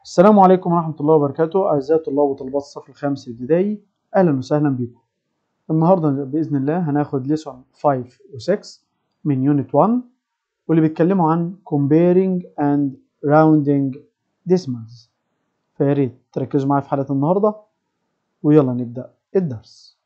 السلام عليكم ورحمة الله وبركاته أعزائي طلاب وطالبات الصف الخامس الابتدائي أهلا وسهلا بكم النهاردة بإذن الله هناخد ليسون 5 و 6 من يونت 1 واللي بيتكلموا عن comparing and rounding decimals فيا ريت تركزوا معايا في حلقة النهاردة ويلا نبدأ الدرس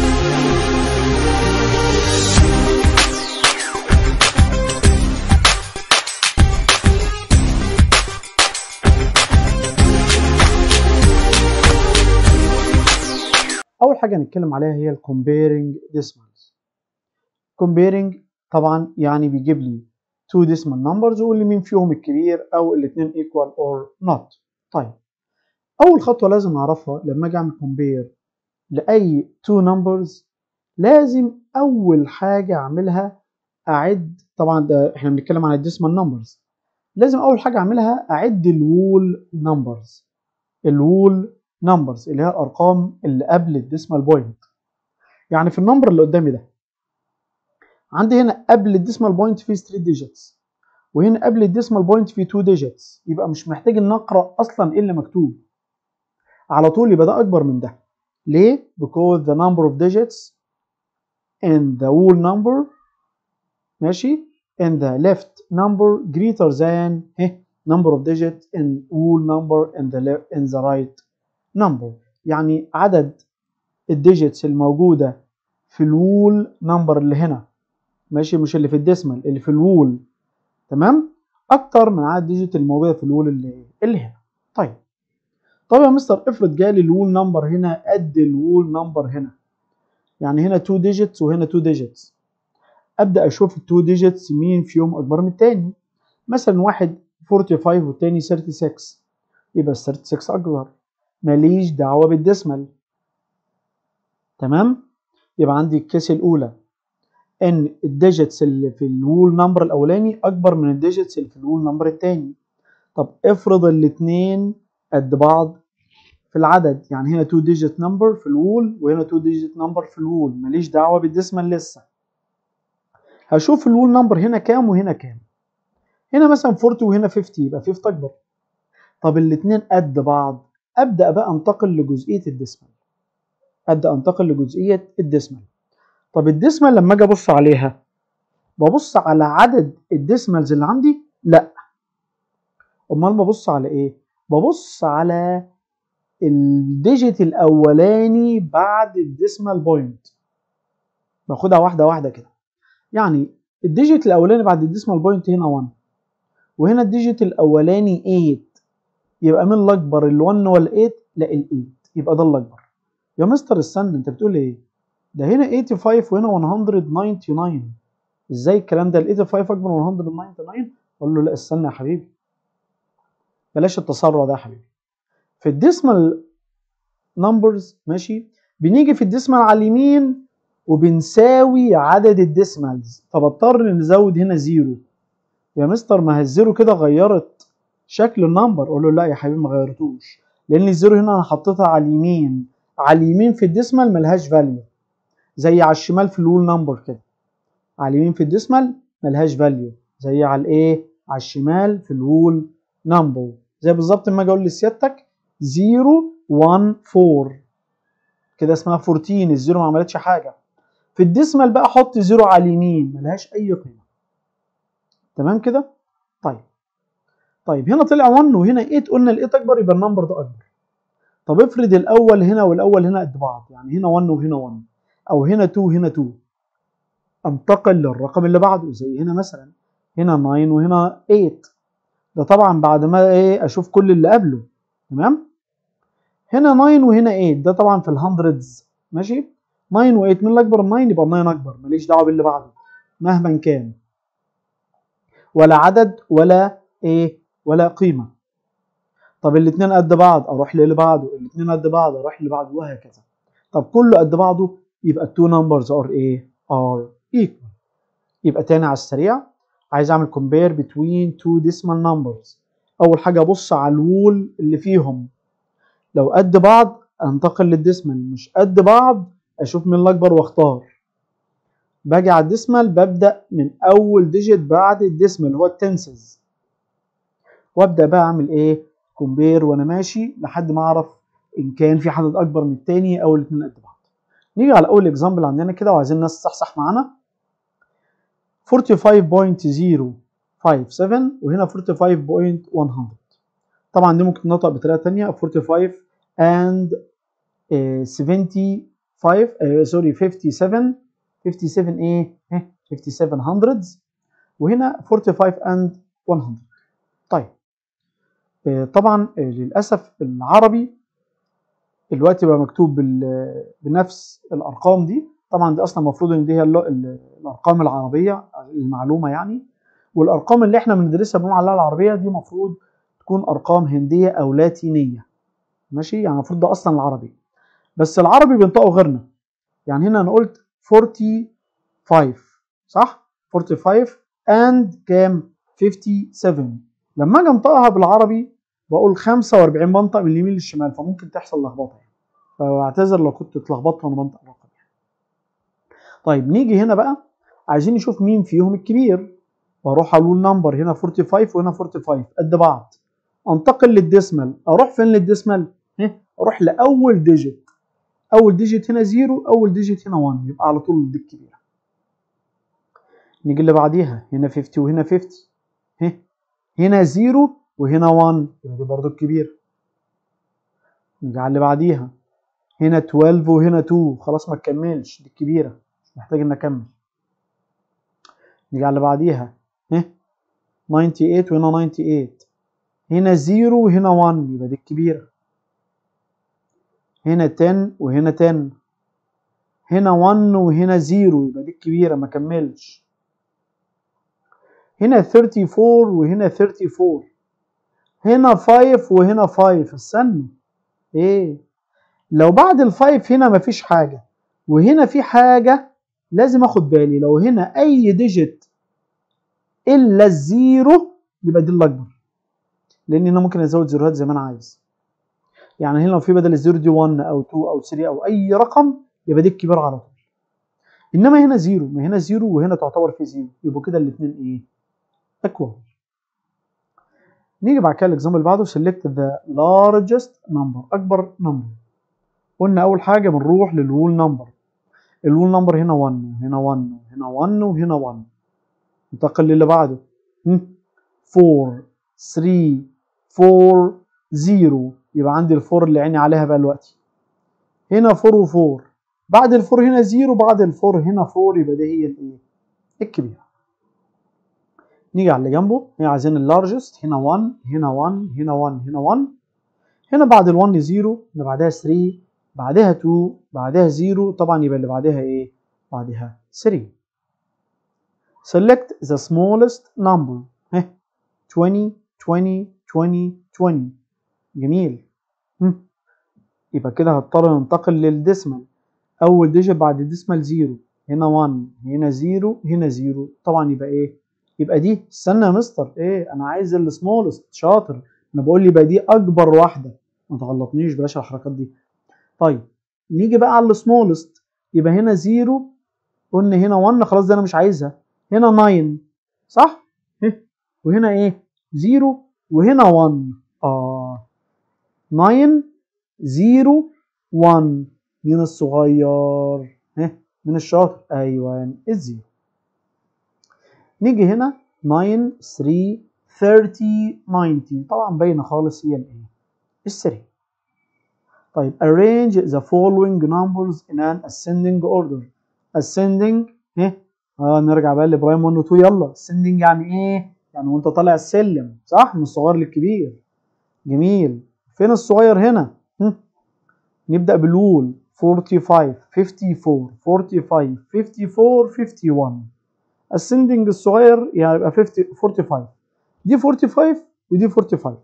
أول حاجة هنتكلم عليها هي ال comparing decimals comparing طبعا يعني بيجيب لي two decimal numbers ويقول لي مين فيهم الكبير أو الاتنين equal or not طيب أول خطوة لازم أعرفها لما أجي أعمل compare لأي two numbers لازم أول حاجة أعملها أعد طبعا ده إحنا بنتكلم عن الديسمال numbers لازم أول حاجة أعملها أعد الوول numbers الوول نمبرز اللي هي الارقام اللي قبل الديسمال بوينت يعني في النمبر اللي قدامي ده عندي هنا قبل الديسمال بوينت فيه 3 ديجيتس وهنا قبل الديسمال بوينت فيه 2 ديجيتس يبقى مش محتاج ان اقرا اصلا ايه اللي مكتوب على طول يبقى ده اكبر من ده ليه because the number of digits in the whole number ماشي in the left number greater than number of digits in whole number in the left in the right number يعني عدد الديجيتس الموجودة في الوول نمبر اللي هنا ماشي مش اللي في الديسمال اللي في الوول تمام اكتر من عدد الديجيت الموجودة في الوول اللي اللي هنا طيب طب يا مستر افرض جالي الوول نمبر هنا قد الوول نمبر هنا يعني هنا 2 ديجيتس وهنا 2 ديجيتس ابدا اشوف ال 2 ديجيتس مين فيهم اكبر من التاني مثلا واحد 45 والتاني 36 يبقى ال 36 اكبر ماليش دعوة بالديسمال تمام يبقى عندي الكيس الأولى إن الديجيتس اللي في الوول نمبر الأولاني أكبر من الديجيتس اللي في الوول نمبر التاني طب افرض الاتنين قد بعض في العدد يعني هنا 2 ديجيت نمبر في الوول وهنا 2 ديجيت نمبر في الوول ماليش دعوة بالديسمال لسه هشوف الوول نمبر هنا كام وهنا كام هنا مثلا 40 وهنا 50 يبقى 50 أكبر طب الاتنين قد بعض ابدا بقى انتقل لجزئيه الديسمال ابدا انتقل لجزئيه الديسمال طب الديسمال لما اجي ابص عليها ببص على عدد الديسمالز اللي عندي لا امال ببص على ايه ببص على الديجيت الاولاني بعد الديسمال بوينت باخدها واحده واحده كده يعني الديجيت الاولاني بعد الديسمال بوينت هنا 1 وهنا الديجيت الاولاني 8 يبقى مين الاكبر ال1 ولا 8 لا ال8 يبقى ده الاكبر يا مستر استنى انت بتقول ايه ده هنا 85 وهنا 199 ازاي الكلام ده ال 85 اكبر من 199 اقول له لا استنى يا حبيبي بلاش التسرع ده يا حبيبي في الديسمال نمبرز ماشي بنيجي في الديسمال على اليمين وبنساوي عدد الديسمالز فبضطر نزود هنا زيرو يا مستر ما هي الزيرو كده غيرت شكل النمبر اقول له لا يا حبيبي ما غيرتوش لان الزيرو هنا انا حطيتها على اليمين على اليمين في الديسمال ملهاش فاليو زي على الشمال في الول نمبر كده على اليمين في الديسمال ملهاش فاليو زي على الايه على الشمال في الول نمبر زي بالظبط لما اجي اقول لسيادتك 0 1 4 كده اسمها 14 الزيرو ما عملتش حاجه في الديسمال بقى احط زيرو على اليمين ملهاش اي قيمه تمام كده طيب طيب هنا طلع 1 وهنا 8 قلنا ال 8 اكبر يبقى النمبر ده اكبر طب افرض الاول هنا والاول هنا قد بعض يعني هنا 1 وهنا 1 او هنا 2 وهنا 2 انتقل للرقم اللي بعده زي هنا مثلا هنا 9 وهنا 8 ده طبعا بعد ما ايه اشوف كل اللي قبله تمام هنا 9 وهنا 8 ده طبعا في الهندردز ماشي 9 و8 من الاكبر من 9 يبقى 9 اكبر ماليش دعوه باللي بعده مهما كان ولا عدد ولا ايه ولا قيمة طب الاثنين قد بعض اروح للي بعده الاثنين قد بعض اروح للي بعده وهكذا طب كله قد بعضه يبقى التو نمبرز ار ايه ار equal يبقى تاني على السريع عايز اعمل compare between two decimal numbers اول حاجة ابص على الوول اللي فيهم لو قد بعض انتقل للديسمال مش قد بعض اشوف مين الاكبر واختار باجي على الديسمال ببدأ من اول ديجيت بعد الديسمال هو التنسز وابدا بقى اعمل ايه كومبير وانا ماشي لحد ما اعرف ان كان في عدد اكبر من التاني او الاثنين قد بعض نيجي على اول اكزامبل عندنا كده وعايزين الناس تصحصح معانا 45.057 وهنا 45.100 طبعا دي ممكن تنطق بطريقه ثانيه 45 and uh, 75 uh, سوري 57 57 ايه 57 hundreds وهنا 45 and 100 طيب uh, طبعا uh, للاسف العربي الوقت بقى مكتوب بنفس الارقام دي طبعا دي اصلا المفروض ان دي هي الارقام العربيه المعلومه يعني والارقام اللي احنا بندرسها بنقول عليها العربيه دي المفروض تكون ارقام هنديه او لاتينيه ماشي يعني المفروض ده اصلا العربي بس العربي بينطقوا غيرنا يعني هنا انا قلت 45 صح 45 and كام 57 لما اجي انطقها بالعربي بقول 45 بنطق من اليمين للشمال فممكن تحصل لخبطه يعني فاعتذر لو كنت اتلخبطت وانا بنطق الرقم يعني. طيب نيجي هنا بقى عايزين نشوف مين فيهم الكبير واروح اقول نمبر هنا 45 وهنا 45 قد بعض انتقل للديسمال اروح فين للديسمال اروح لاول ديجيت اول ديجيت هنا 0 اول ديجيت هنا 1 يبقى على طول دي الكبيره نيجي اللي بعديها هنا 50 وهنا 50 هنا 0 وهنا 1 يبقى دي برضو الكبيره نيجي على اللي بعديها هنا 12 وهنا 2 خلاص ما تكملش دي الكبيره مش محتاج ان اكمل نيجي على اللي بعديها 98 وهنا 98 هنا 0 وهنا 1 يبقى دي الكبيره هنا 10 وهنا 10 هنا 1 وهنا 0 يبقى دي الكبيرة ما كملش هنا 34 وهنا 34 هنا 5 وهنا 5 استنى ايه لو بعد الفايف هنا مفيش حاجة وهنا في حاجة لازم اخد بالي لو هنا اي ديجيت الا الزيرو يبقى دي الاكبر لان هنا ممكن ازود زيروهات زي ما انا عايز يعني هنا لو في بدل الزيرو دي 1 او 2 او 3 او اي رقم يبقى دي الكبير على طول انما هنا زيرو ما هنا زيرو وهنا تعتبر في زيرو يبقوا كده الاثنين ايه اكوال نيجي بعد كده الاكزامبل اللي بعده select the largest number اكبر نمبر قلنا اول حاجه بنروح للوول نمبر الوول نمبر هنا 1 وهنا 1 وهنا 1 وهنا 1 انتقل للي بعده 4 3 4 0 يبقى عندي الفور اللي عيني عليها بقى دلوقتي هنا 4 و4 بعد الفور هنا 0 بعد الفور هنا 4 يبقى دي هي الايه الكبيره نيجي على اللي جنبه هنا عايزين اللارجست هنا 1 هنا 1 هنا 1 هنا 1 هنا بعد ال1 0 اللي بعدها 3 بعدها 2 بعدها 0 طبعا يبقى اللي بعدها ايه بعدها 3 select the smallest number ها 20 20 20 20 جميل هم. يبقى كده هضطر ننتقل للديسمال اول ديجيت بعد الديسمال 0 هنا 1 هنا 0 هنا 0 طبعا يبقى ايه يبقى دي استنى يا مستر ايه انا عايز السمولست شاطر انا بقول لي يبقى دي اكبر واحده ما تغلطنيش بلاش الحركات دي طيب نيجي بقى على السمولست يبقى هنا 0 قلنا هنا 1 خلاص ده انا مش عايزها هنا 9 صح وهنا ايه 0 وهنا 1 اه 9 0 1 مين الصغير ها من الشاطر ايوه الزيرو نيجي هنا 9 3 30 90 طبعا باينه خالص هي الايه ال 3 طيب arrange the following numbers in an ascending order ascending ها اه نرجع بقى لابراهيم 1 و 2 يلا ascending يعني ايه يعني وانت طالع السلم صح من الصغير للكبير جميل فين الصغير هنا هم. نبدا بالول 45 54 45 54 51 ascending الصغير يعني يبقى 50 45 دي 45 ودي 45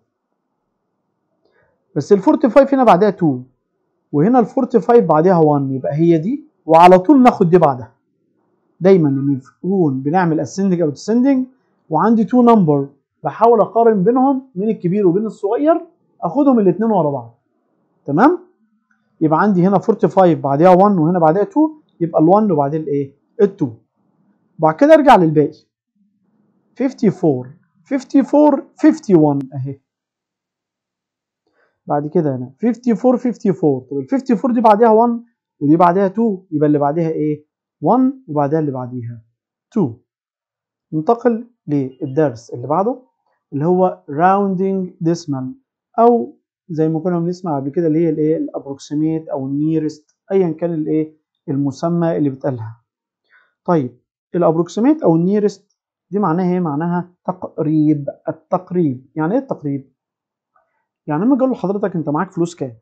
بس ال 45 هنا بعدها 2 وهنا ال 45 بعدها 1 يبقى هي دي وعلى طول ناخد دي بعدها دايما لما يكون بنعمل ascending او descending وعندي 2 نمبر بحاول اقارن بينهم من الكبير وبين الصغير اخدهم الاثنين ورا بعض تمام يبقى عندي هنا 45 بعدها 1 وهنا بعدها 2 يبقى ال1 وبعدين الايه ال2 بعد كده ارجع للباقي 54 54 51 اهي بعد كده هنا 54 54 طب ال 54 دي بعديها 1 ودي بعديها 2 يبقى اللي بعديها ايه 1 وبعدها اللي بعديها 2 ننتقل للدرس اللي بعده اللي هو rounding decimal او زي ما كنا بنسمع قبل كده اللي هي الايه الابروكسيميت او النيرست ايا كان الايه المسمى اللي بتقالها طيب الابروكسيميت او النيرست دي معناها ايه معناها تقريب التقريب يعني ايه التقريب يعني لما اقول لحضرتك انت معاك فلوس كام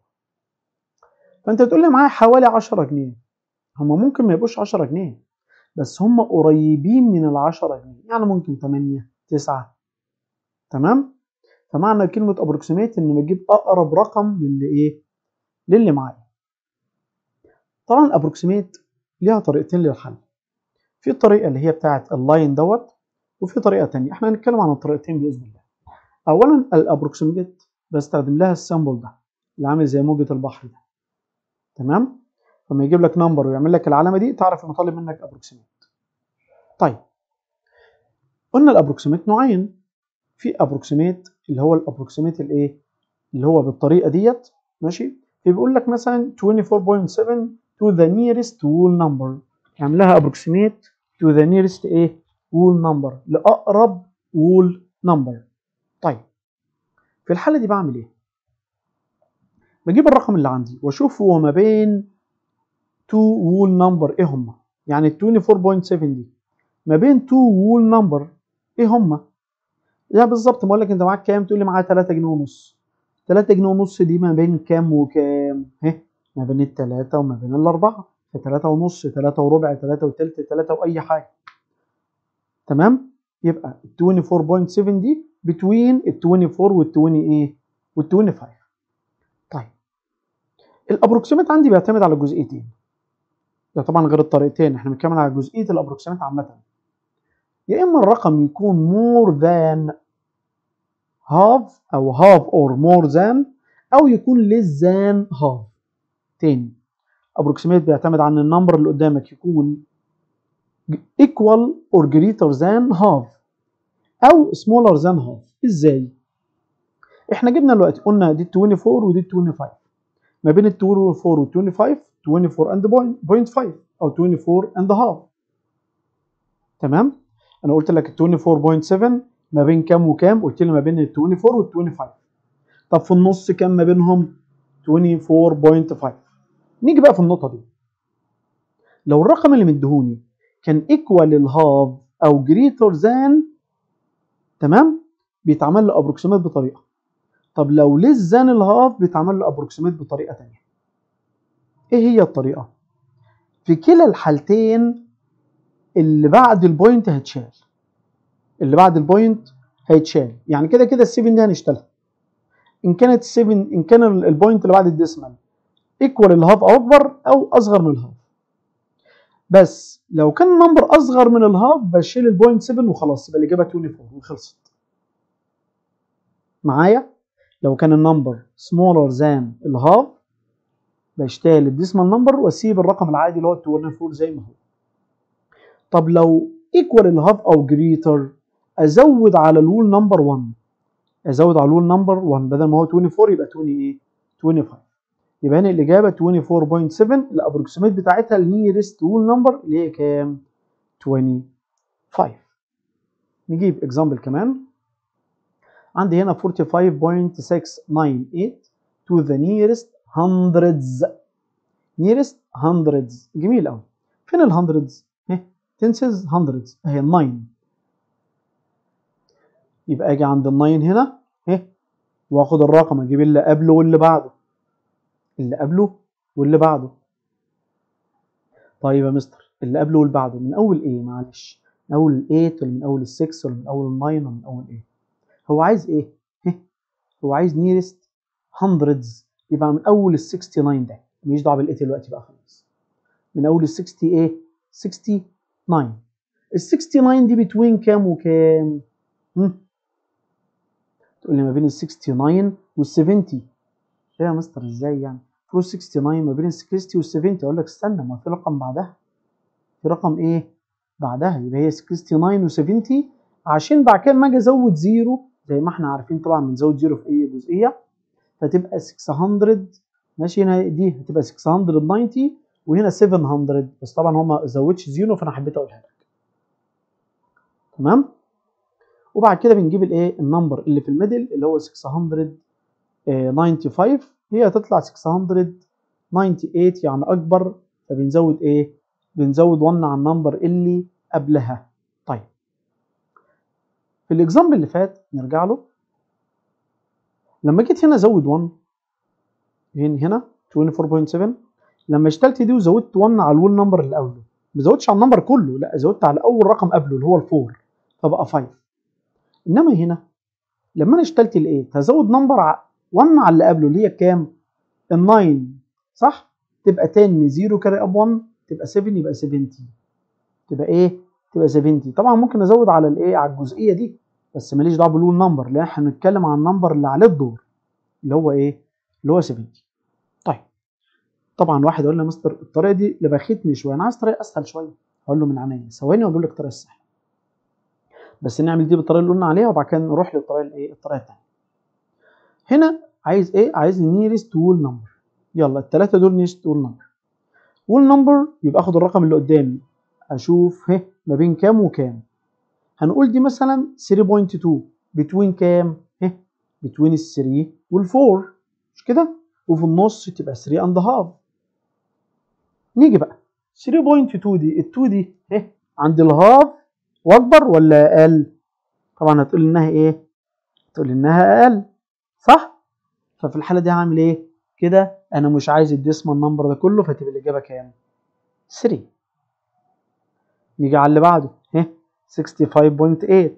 فانت تقول لي معايا حوالي 10 جنيه هما ممكن ما يبقوش 10 جنيه بس هم قريبين من ال 10 جنيه يعني ممكن 8 9 تمام فمعنى كلمه ابروكسيميت ان بجيب اقرب رقم للي ايه للي معايا طبعا الابروكسيميت ليها طريقتين للحل في الطريقه اللي هي بتاعه اللاين دوت وفي طريقه ثانيه احنا هنتكلم عن الطريقتين باذن الله اولا الابروكسيميت بستخدم لها السامبل ده اللي عامل زي موجه البحر ده تمام لما يجيب لك نمبر ويعمل لك العلامه دي تعرف انه طالب منك ابروكسيميت طيب قلنا الابروكسيميت نوعين في ابروكسيميت اللي هو الابروكسيميت الايه اللي هو بالطريقه ديت ماشي فبيقول لك مثلا 24.7 to the nearest whole number يعمل لها approximate to the nearest ايه whole number لاقرب whole number طيب في الحاله دي بعمل ايه بجيب الرقم اللي عندي واشوف هو ما بين 2 whole number ايه هما يعني ال 24.7 دي ما بين 2 whole number ايه هما يعني بالظبط بقول لك انت معاك كام تقول لي معايا 3 جنيه ونص 3 جنيه ونص دي ما بين كام وكام ها ما بين الثلاثة وما بين الأربعة في 3 ونص 3 وربع 3 وتلت 3 وأي حاجة تمام يبقى ال 24.7 دي between ال 24 وال 20 ايه وال 25 طيب الابروكسيمات عندي بيعتمد على جزئيتين ده طبعا غير الطريقتين احنا بنتكلم على جزئيه الابروكسيمات عامه يا اما الرقم يكون more than half او half or more than او يكون less than half تاني approximate بيعتمد عن النمبر اللي قدامك يكون equal or greater than half او smaller than half ازاي احنا جبنا دلوقتي قلنا دي 24 ودي 25 ما بين ال 24 وال 25 24 and point 5 او 24 and half تمام انا قلت لك ال 24.7 ما بين كام وكام قلت لي ما بين ال 24 وال 25 طب في النص كام ما بينهم 24.5 نيجي بقى في النقطه دي لو الرقم اللي مديهوني كان ايكوال الهاف او جريتر ذان تمام بيتعمل له ابروكسيميت بطريقه طب لو ليس ذان الهاف بيتعمل له ابروكسيميت بطريقه ثانيه ايه هي الطريقه في كلا الحالتين اللي بعد البوينت هيتشال اللي بعد البوينت هيتشال يعني كده كده ال7 دي هنشتغلها ان كانت 7 ان كان البوينت اللي بعد الديسمال ايكوال الهاف او اكبر او اصغر من الهاف بس لو كان النمبر اصغر من الهاف بشيل البوينت 7 وخلاص يبقى الاجابه 24 وخلصت معايا لو كان النمبر smaller than الهاف بشتغل الديسمال نمبر واسيب الرقم العادي اللي هو 24 زي ما هو طب لو ايكوال الهاف او جريتر ازود على الول نمبر 1 ازود على الول نمبر 1 بدل ما هو 24 يبقى 20 ايه 25 يبقى هنا الاجابه 24.7 الابروكسيميت بتاعتها النيرست وول نمبر اللي هي كام 25 نجيب اكزامبل كمان عندي هنا 45.698 to the nearest hundreds nearest hundreds جميل قوي فين ال hundreds اهي تنسز hundreds اهي 9 يبقى اجي عند ال 9 هنا اهي واخد الرقم اجيب اللي قبله واللي بعده اللي قبله واللي بعده طيب يا مستر اللي قبله واللي بعده من اول ايه معلش من اول ال 8 ولا من اول ال 6 ولا من اول ال 9 ولا من اول ايه هو عايز ايه هو عايز نيرست hundreds يبقى من اول ال 69 ده ماليش دعوه بال 8 دلوقتي بقى خلاص من اول ال 60 ايه 69 ال 69 دي بتوين كام وكام هم؟ تقول لي ما بين ال 69 وال 70 ايه يا مستر ازاي يعني فلوس 69 ما بين ال 60 وال 70 اقول لك استنى ما في رقم بعدها في رقم ايه بعدها يبقى هي 69 و 70 عشان بعد كده لما اجي ازود زيرو زي ما احنا عارفين طبعا بنزود زيرو في اي جزئيه فتبقى 600 ماشي هنا دي هتبقى 690 وهنا 700 بس طبعا هو ما زودش زيرو فانا حبيت اقولها لك تمام وبعد كده بنجيب الايه النمبر اللي في الميدل اللي هو 695 هي هتطلع 698 يعني اكبر فبنزود ايه بنزود 1 على النمبر اللي قبلها طيب في الاكزامبل اللي فات نرجع له لما جيت هنا ازود 1 هنا 24.7 لما اشتلت دي وزودت 1 على الول نمبر اللي قبله ما زودتش على النمبر كله لا زودت على اول رقم قبله اللي هو ال4 فبقى 5 انما هنا لما انا اشتلت ال8 هزود نمبر 1 على اللي قبله اللي هي كام ال9 صح تبقى 10 0 كاري اب 1 تبقى 7 يبقى 70 تبقى ايه تبقى 70 طبعا ممكن ازود على الايه على الجزئيه دي بس ماليش دعوه بالول نمبر لان احنا هنتكلم عن النمبر اللي عليه الدور اللي هو ايه اللي هو 70 طيب طبعا واحد يقول لي يا مستر الطريقه دي لبختني شويه انا عايز طريقه اسهل شويه هقول له من عينيا ثواني واجيب لك الطريقه السهله بس نعمل دي بالطريقه اللي قلنا عليها وبعد كده نروح للطريقه الايه الطريقه الثانيه هنا عايز ايه عايز نيرست وول نمبر يلا الثلاثه دول نيرست وول نمبر وول نمبر يبقى اخد الرقم اللي قدامي اشوف ها ما بين كام وكام هنقول دي مثلا 3.2 بتوين كام ها بتوين ال 3 وال 4 مش كده وفي النص تبقى 3 اند هاف نيجي بقى 3.2 دي ال 2 دي ها عند الهاف واكبر ولا اقل طبعا هتقول انها ايه تقول انها اقل صح ففي الحاله دي هعمل ايه كده انا مش عايز الديسمال نمبر ده كله فتبقى الاجابه كام 3 نيجي على اللي بعده ها 65.8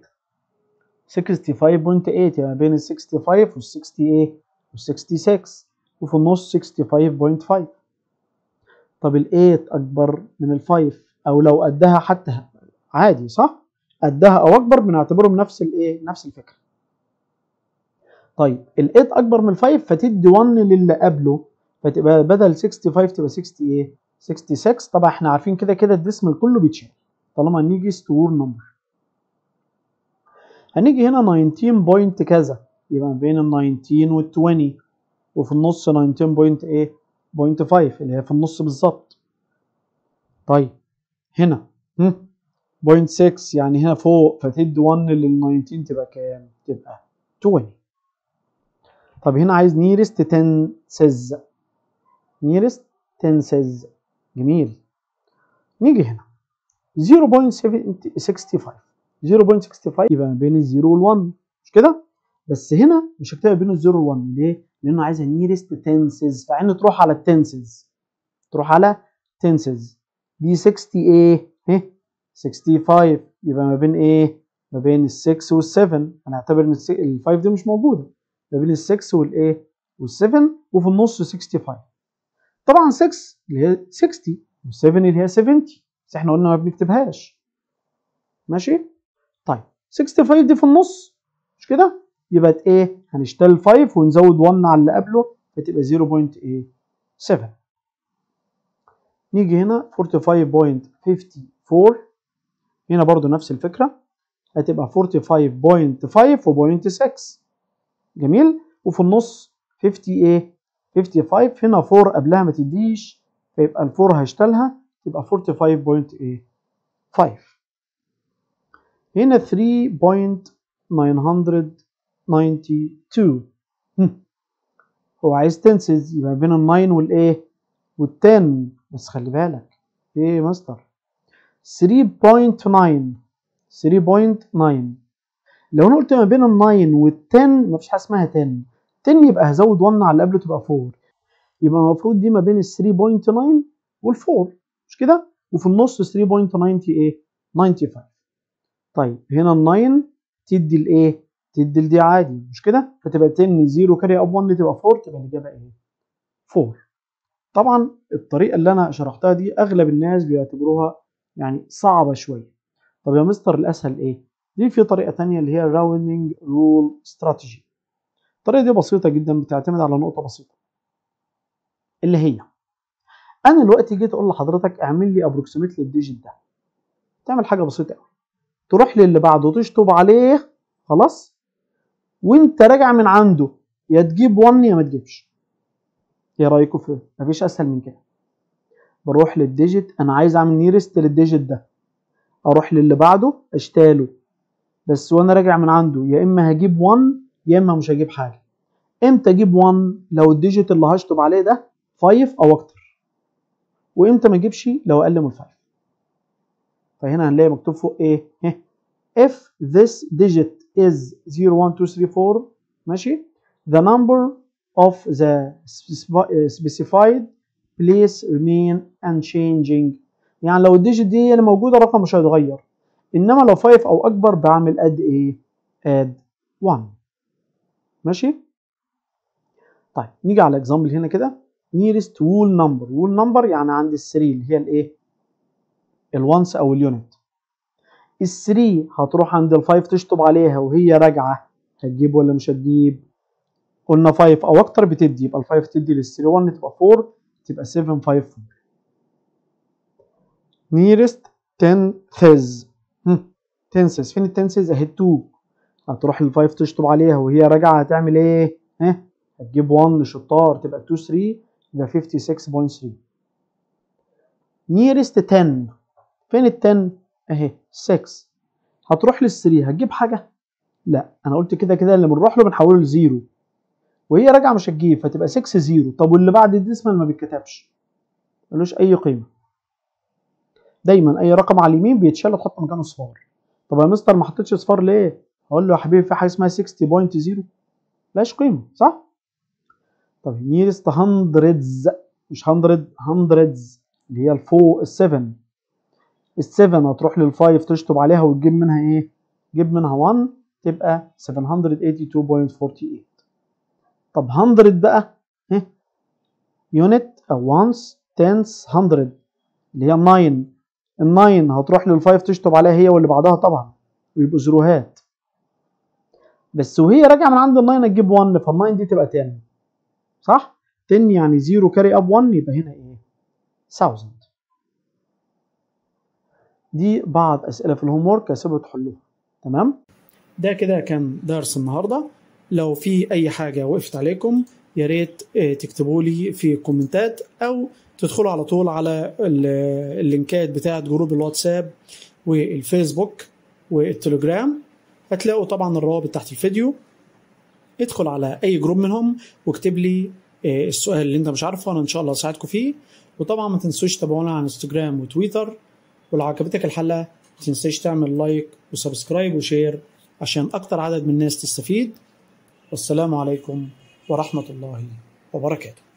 65.8 يعني بين ال 65 وال 60 ايه وال 66 وفي النص 65.5 طب ال 8 اكبر من ال 5 او لو قدها حتى عادي صح قدها او اكبر بنعتبرهم نفس الايه نفس الفكره طيب ال 8 اكبر من ال 5 فتدي 1 للي قبله فتبقى بدل 65 تبقى 60 ايه 66 طبعا احنا عارفين كده كده الديسمال كله بيتشال طالما نيجي ستور نمبر هنيجي هنا 19 بوينت كذا يبقى ما بين ال 19 وال 20 وفي النص 19 بوينت ايه بوينت 5 اللي هي في النص بالظبط طيب هنا بوينت 6 يعني هنا فوق فتدي 1 لل 19 تبقى كام تبقى 20 طب هنا عايز نيرست تنسز نيرست تنسز جميل نيجي هنا 0.65 0.65 يبقى ما بين الزيرو وال1 مش كده بس هنا مش هكتبها بين الزيرو وال1 ليه لانه عايزها نيرست تنسز فعين تروح على التنسز تروح على تنسز دي 60 ايه ها 65 يبقى ما بين ايه ما بين ال6 وال7 هنعتبر ان ال5 دي مش موجوده ما بين ال6 والايه وال7 وفي النص 65 طبعا 6 اللي هي 60 و7 اللي هي 70 بس احنا قلنا ما بنكتبهاش ماشي طيب 65 دي في النص مش كده يبقى ايه هنشتغل 5 ونزود 1 على اللي قبله فتبقى 0.7 نيجي هنا 45.54 هنا برضو نفس الفكرة هتبقى 45.5 و 0.6 جميل وفي النص 50 ايه 55 هنا 4 قبلها ما تديش فيبقى ال 4 هشتغلها تبقى 45.5 هنا 3.992 هو عايز تنسز يبقى بين ال 9 والايه وال10 بس خلي بالك ايه يا مستر 3.9 3.9 لو انا قلت ما بين ال 9 وال10 مفيش حاجه اسمها 10 10 يبقى هزود 1 على اللي قبله تبقى 4 يبقى المفروض دي ما بين ال 3.9 وال 4 مش كده وفي النص 3.90 ايه 95 طيب هنا ال 9 تدي الايه تدي دي عادي مش كده فتبقى 10 0 كاري اب 1 تبقى 4 تبقى الاجابه ايه 4 طبعا الطريقه اللي انا شرحتها دي اغلب الناس بيعتبروها يعني صعبه شويه طب يا مستر الاسهل ايه دي في طريقه ثانيه اللي هي راوندنج رول استراتيجي الطريقه دي بسيطه جدا بتعتمد على نقطه بسيطه اللي هي انا دلوقتي جيت اقول لحضرتك اعمل لي ابروكسيميت للديجيت ده تعمل حاجه بسيطه قوي تروح للي بعده تشطب عليه خلاص وانت راجع من عنده يا تجيب 1 يا ما تجيبش ايه رايكم في مفيش اسهل من كده بروح للديجيت انا عايز اعمل نيرست للديجيت ده اروح للي بعده اشتاله بس وانا راجع من عنده يا اما هجيب 1 يا اما مش هجيب حاجه امتى اجيب 1 لو الديجيت اللي هشطب عليه ده 5 او اكتر وامتى ما اجيبش لو اقل من 5 فهنا هنلاقي مكتوب فوق ايه if this digit is 0 1 2 3 4 ماشي the number of the specified place remain unchanging يعني لو الديجيت دي هي اللي موجوده الرقم مش هيتغير انما لو 5 او اكبر بعمل اد ايه اد 1 ماشي طيب نيجي على اكزامبل هنا كده nearest whole number whole number يعني عند ال 3 اللي هي الايه الونس او اليونت ال 3 هتروح عند ال 5 تشطب عليها وهي راجعه هتجيب ولا مش هتجيب قلنا 5 او اكتر بتدي يبقى ال 5 تدي لل 3 1 تبقى 4 تبقى 7 5 4 nearest tenths tenths فين التنسز اهي 2 هتروح لل 5 تشطب عليها وهي راجعه هتعمل ايه ها هتجيب 1 شطار تبقى 2 3 يبقى 56.3 nearest 10 فين ال 10 اهي 6 هتروح لل 3 هتجيب حاجه لا انا قلت كده كده اللي بنروح له بنحوله لزيرو وهي راجعه مش هتجيب فتبقى 6 0 طب واللي بعد الديسمال ما بيتكتبش ملوش اي قيمه دايما اي رقم على اليمين بيتشال تحط مكانه صفار طب يا مستر ما حطيتش صفار ليه هقول له يا حبيبي في حاجه اسمها 60.0 ملهاش قيمه صح طب نيرست هندردز مش هندرد هندردز اللي هي الفوق السفن السفن هتروح للفايف تشطب عليها وتجيب منها ايه تجيب منها 1 تبقى 782.48 طب 100 بقى يونت او وانس تنس 100 اللي هي 9 ال 9 هتروح لل 5 تشطب عليها هي واللي بعدها طبعا ويبقوا زيروهات بس وهي راجعه من عند ال 9 هتجيب 1 فال 9 دي تبقى 10 صح 10 يعني 0 كاري اب 1 يبقى هنا ايه 1000 دي بعض اسئله في الهوم ورك هسيبها تحلوها تمام ده كده كان درس النهارده لو في اي حاجه وقفت عليكم يا ريت تكتبوا لي في الكومنتات او تدخلوا على طول على اللينكات بتاعه جروب الواتساب والفيسبوك والتليجرام هتلاقوا طبعا الروابط تحت الفيديو ادخل على اي جروب منهم واكتب لي السؤال اللي انت مش عارفه انا ان شاء الله اساعدكم فيه وطبعا ما تنسوش تتابعونا على انستجرام وتويتر ولو عجبتك الحلقه ما تنساش تعمل لايك وسبسكرايب وشير عشان اكتر عدد من الناس تستفيد والسلام عليكم ورحمه الله وبركاته